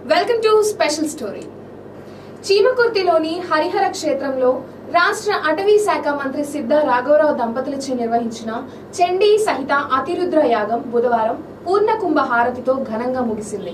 Welcome to special story చీమకుర్తిలోని హరిహర క్షేత్రంలో రాష్ట్ర అటవీ శాఖ మంత్రి సిద్ధ రాఘవరావు దంపతులచే నిర్వహించిన చండీ సహిత అతిరుద్ర యాగం బుధవారం పూర్ణకుంభ హారతితో ఘనంగా ముగిసింది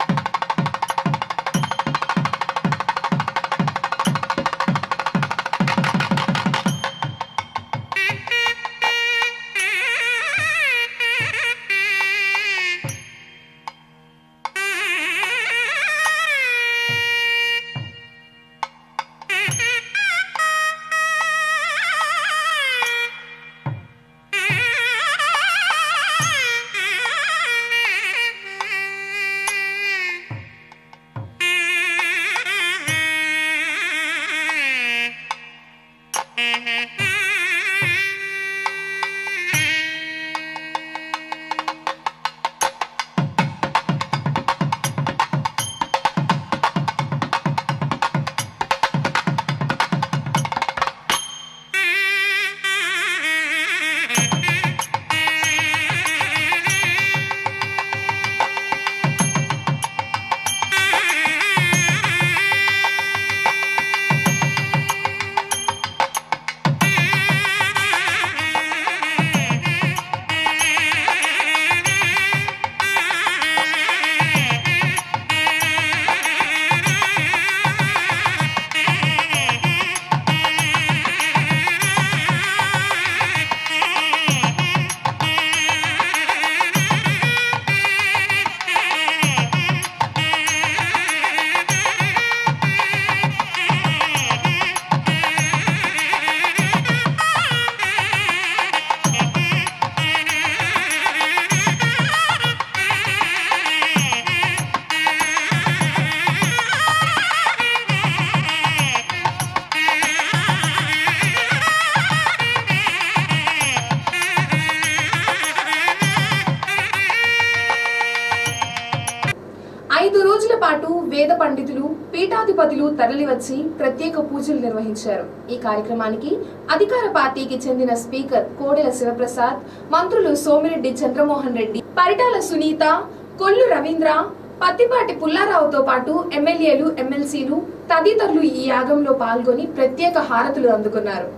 ఐదు రోజుల పాటు వేద పండితులు పీఠాధిపతులు తరలివచ్చి ప్రత్యేక పూజలు నిర్వహించారు ఈ కార్యక్రమానికి అధికార పార్టీకి చెందిన స్పీకర్ కోడెల శివప్రసాద్ మంత్రులు సోమిరెడ్డి చంద్రమోహన్ రెడ్డి పరిటాల సునీత కొల్లు రవీంద్ర పత్తిపాటి పుల్లారావుతో పాటు ఎమ్మెల్యేలు ఎమ్మెల్సీలు తదితరులు ఈ యాగంలో పాల్గొని ప్రత్యేక హారతులు అందుకున్నారు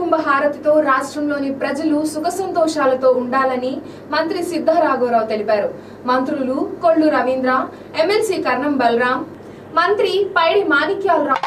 కుంభ హారతితో రాష్ట్రంలోని ప్రజలు సుఖ సంతోషాలతో ఉండాలని మంత్రి సిద్ధ రాఘవరావు తెలిపారు మంత్రులు కొల్లు రవీంద్ర ఎమ్మెల్సీ కర్ణం బలరాం మంత్రి పైడి మాణిక్యాలరావు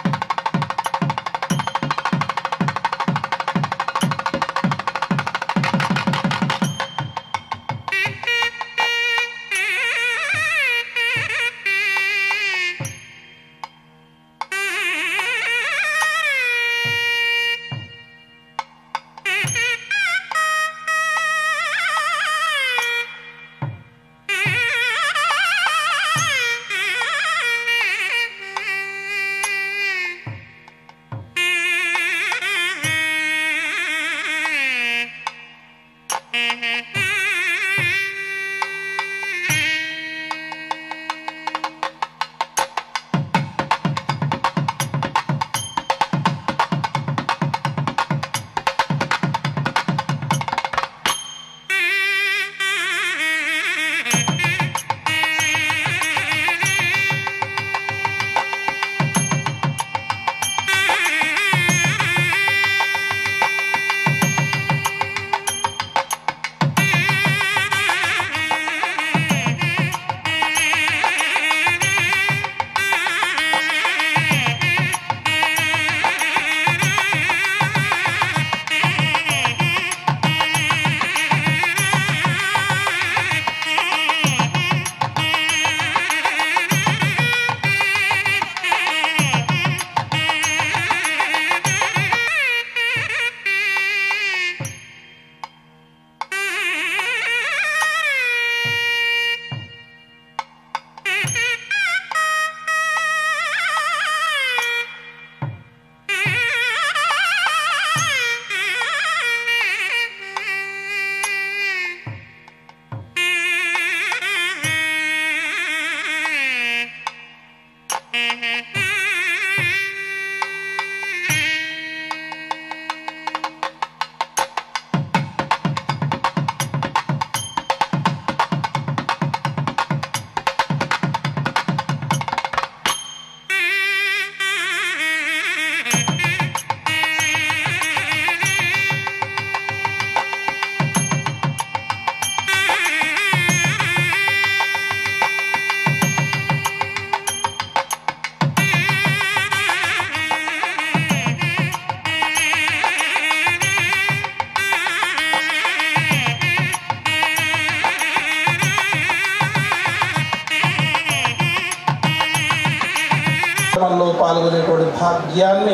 కార్యక్రమంలో పాల్గొనేటువంటి భాగ్యాన్ని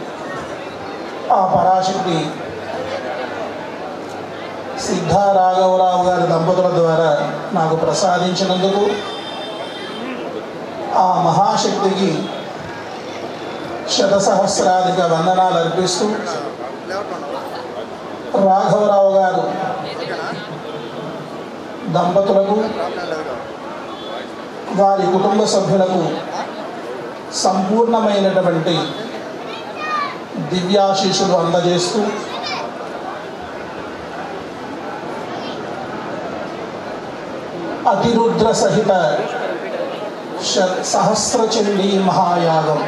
ఆ పరాశక్తి సిద్ధా రాఘవరావు గారి దంపతుల ద్వారా నాకు ప్రసాదించినందుకు ఆ మహాశక్తికి శతసహస్రాధిక వందనాలు అర్పిస్తూ రాఘవరావు గారు దంపతులకు వారి కుటుంబ సభ్యులకు సంపూర్ణమైనటువంటి దివ్యాశీషులు అందజేస్తూ అతిరుద్ర సహిత శ- సహస్రచండీ మహాయాగం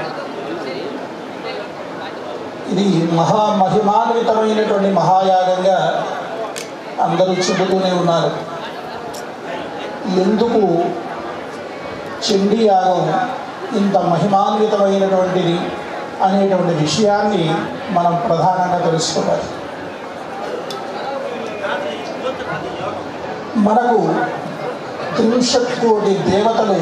ఇది మహా మహిమాన్వితమైనటువంటి మహాయాగంగా అందరూ చెబుతూనే ఉన్నారు ఎందుకు చండీ యాగం ఇంత మహిమాన్వితమైనటువంటిది అనేటువంటి విషయాన్ని మనం ప్రధానంగా తెలుసుకోవాలి మనకు త్రింశత్ కోటి దేవతలు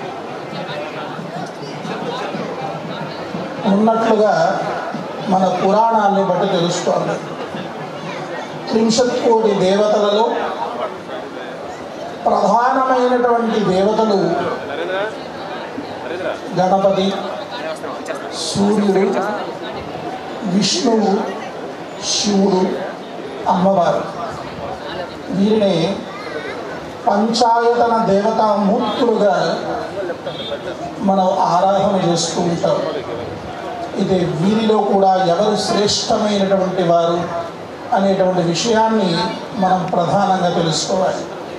ఉన్నట్లుగా మన పురాణాన్ని బట్టి తెలుస్తోంది త్రింశత్ కోటి దేవతలలో ప్రధానమైనటువంటి దేవతలు గణపతి సూర్యుడు విష్ణువు శివుడు అమ్మవారు వీరిని పంచాయతన దేవతా మూర్తులుగా మనం ఆరాధన చేస్తూ ఉంటాం ఇది వీరిలో కూడా ఎవరు శ్రేష్టమైనటువంటి వారు అనేటువంటి విషయాన్ని మనం ప్రధానంగా తెలుసుకోవాలి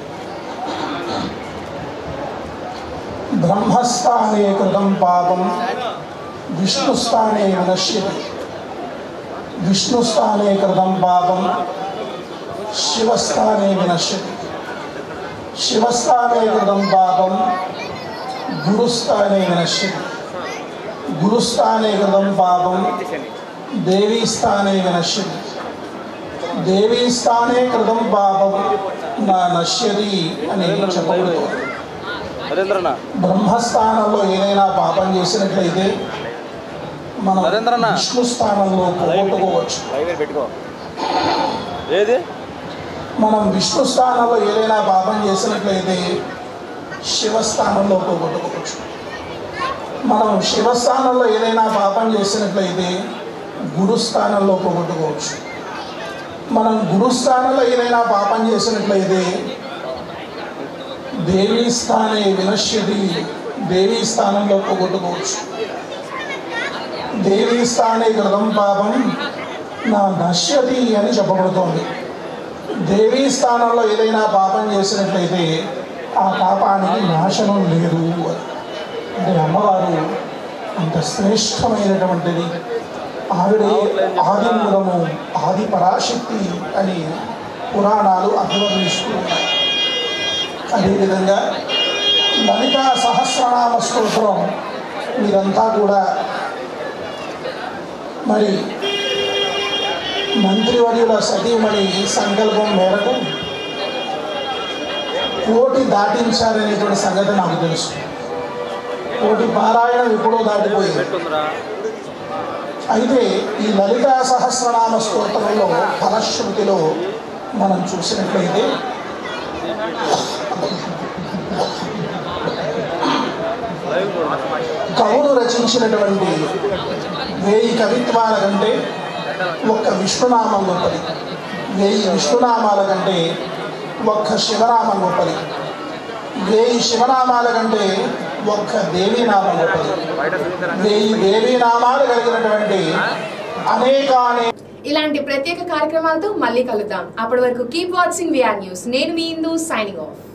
బ్రహ్మస్థానే కృతం పాపం విష్ణుస్థానే వినశ్యతి విష్ణుస్థానే కృతం పాపం శివస్థానే వినశ్యతి శివస్థానే కృతం పాపం గురుస్థానే వినశ్యతి గురుస్థానే కృతం పాపం దేవీస్థానే వినశ్యతి దేవీస్థానే కృతం పాపం నా నశ్యతి అని చెప్పబడుతుంది నరేంద్రనా బ్రహ్మస్థానంలో ఏదైనా పాపం చేసినట్లయితే మనం నరేంద్రన్న. విష్ణు స్థానంలో పోగొట్టుకోవచ్చు లైవ్ పెట్టుకో ఏది మనం విష్ణు స్థానంలో ఏదైనా పాపం చేసినట్లయితే శివస్థానంలో పోగొట్టుకోవచ్చు మనం శివస్థానంలో ఏదైనా పాపం చేసినట్లయితే గురుస్థానంలో పోగొట్టుకోవచ్చు మనం గురుస్థానంలో ఏదైనా పాపం చేసినట్లయితే దేవీ స్థానే వినశ్యతి దేవీ స్థానంలో పోగొట్టుకోవచ్చు దేవీ స్థానే కృతం పాపం నా నశ్యతి అని చెప్పబడుతోంది దేవీ స్థానంలో ఏదైనా పాపం చేసినట్లయితే ఆ పాపానికి నాశనం లేదు అని. అంటే అమ్మవారు అంత శ్రేష్టమైనటువంటిది ఆవిడే ఆది మూలము ఆది పరాశక్తి అని పురాణాలు అభివర్ణిస్తూ ఉన్నాయి అదేవిధంగా లలితా సహస్రనామ స్తోత్రం మీరంతా కూడా మరి మంత్రివర్యుల సతీమణి సంకల్పం మేరకు కోటి దాటించారనేటువంటి సంగతి నాకు తెలుసు కోటి పారాయణం ఎప్పుడో దాటిపోయింది పెట్టుందిరా అయితే ఈ లలితా సహస్రనామ స్తోత్రంలో ఫలశ్రుతిలో మనం చూసినట్లయితే లైవ్ చూడు. కవులు రచించినటువంటి వేయి కవిత్వాల కంటే ఒక్క విష్ణునామం గొప్పది వేయి విష్ణునామాల కంటే ఒక్క శివనామం గొప్పది వేయి శివనామాల కంటే ఒక్క దేవీనామం గొప్పది బయట చూపించరా వేయి దేవీనామాలు కలిగినటువంటి అనేకానే ఇలాంటి ప్రత్యేక కార్యక్రమాలతో మళ్ళీ కలుద్దాం అప్పటి వరకు కీప్ వాచింగ్ విఆర్ న్యూస్ నేను మీ ఇందు సైనింగ్ ఆఫ్